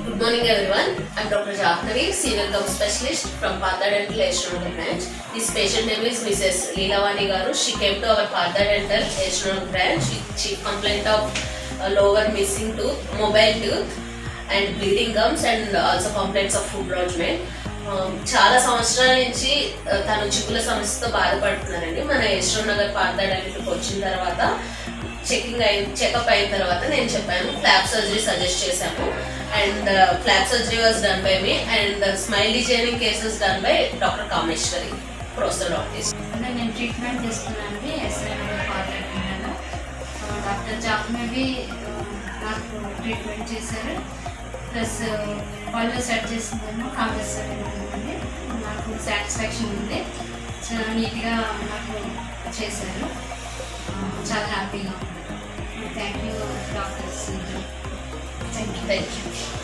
Good morning everyone. I'm Dr. Jahnavi, Senior Gum Specialist from Partha Dental Yeshwananda branch. This patient name is Mrs. Leelavani Garu. She came to our Partha Dental Yeshwananda branch with chief complaint of uh, lower missing tooth, mobile tooth and bleeding gums and also complaints of food lodgement. Um, చాలా సంవత్సరాల నుంచి uh, తను చిక్కుల సమస్యతో బాధపడుతున్నారండి మన యశ్వర్ నగర్ పార్థ డెంటల్కి వచ్చిన తర్వాత checking అయిన checkup అయిన తర్వాత నేను చెప్పాను ఫ్లాప్ సర్జరీ సజెస్ట్ చేశాను and flap surgery was done by me and smile designing cases done by doctor Kameshwari professor doctor అంటే నేను ట్రీట్మెంట్ చేస్తున్నాను ఎస్ఐ మాట్లాడుతున్నాను డాక్టర్ జాహ్నవి నాకు ట్రీట్మెంట్ చేశారు ప్లస్ వాళ్ళు సెట్ చేసిందేమో కాంగ్రెస్ ఉంది నాకు సాటిస్ఫాక్షన్ ఉంది చాలా నీట్గా నాకు చేశారు చాలా హ్యాపీగా ఉంది thank you doctors thank you thank you